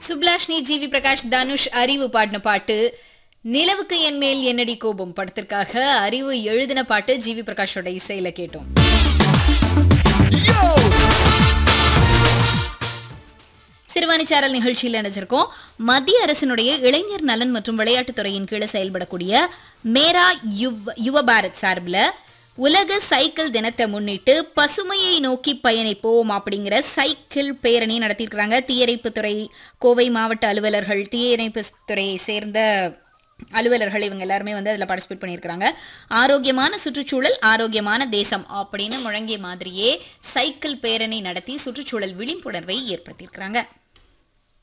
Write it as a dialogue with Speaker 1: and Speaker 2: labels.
Speaker 1: சுப்லாஷ்னி GV Prakash Dhanush அறிவு பாடின பாட்டு நிலவுக்கு என் மேல் என்னடி கோபம் படத்திற்காக அறிவு எழுதின பாட்டு ஜிவி பிரகாஷோட இசையில கேட்டோம் சிறுவாணி சேரல் நிகழ்ச்சியில் நினைச்சிருக்கோம் மத்திய அரசினுடைய இளைஞர் நலன் மற்றும் விளையாட்டுத்துறையின் கீழே செயல்படக்கூடிய மேரா யுவ யுவ பாரத் சார்பில் உலக சைக்கிள் தினத்தை முன்னிட்டு பசுமையை நோக்கி பயணிப்போம் அப்படிங்கிற சைக்கிள் பேரணி நடத்தியிருக்கிறாங்க தீயணைப்புத்துறை கோவை மாவட்ட அலுவலர்கள் தீயணைப்பு துறையை சேர்ந்த அலுவலர்கள் இவங்க எல்லாருமே வந்து அதில் பார்ட்டிசிபேட் பண்ணியிருக்கிறாங்க ஆரோக்கியமான சுற்றுச்சூழல் ஆரோக்கியமான தேசம் அப்படின்னு முழங்கிய மாதிரியே சைக்கிள் பேரணி நடத்தி சுற்றுச்சூழல் விழிப்புணர்வை ஏற்படுத்தியிருக்கிறாங்க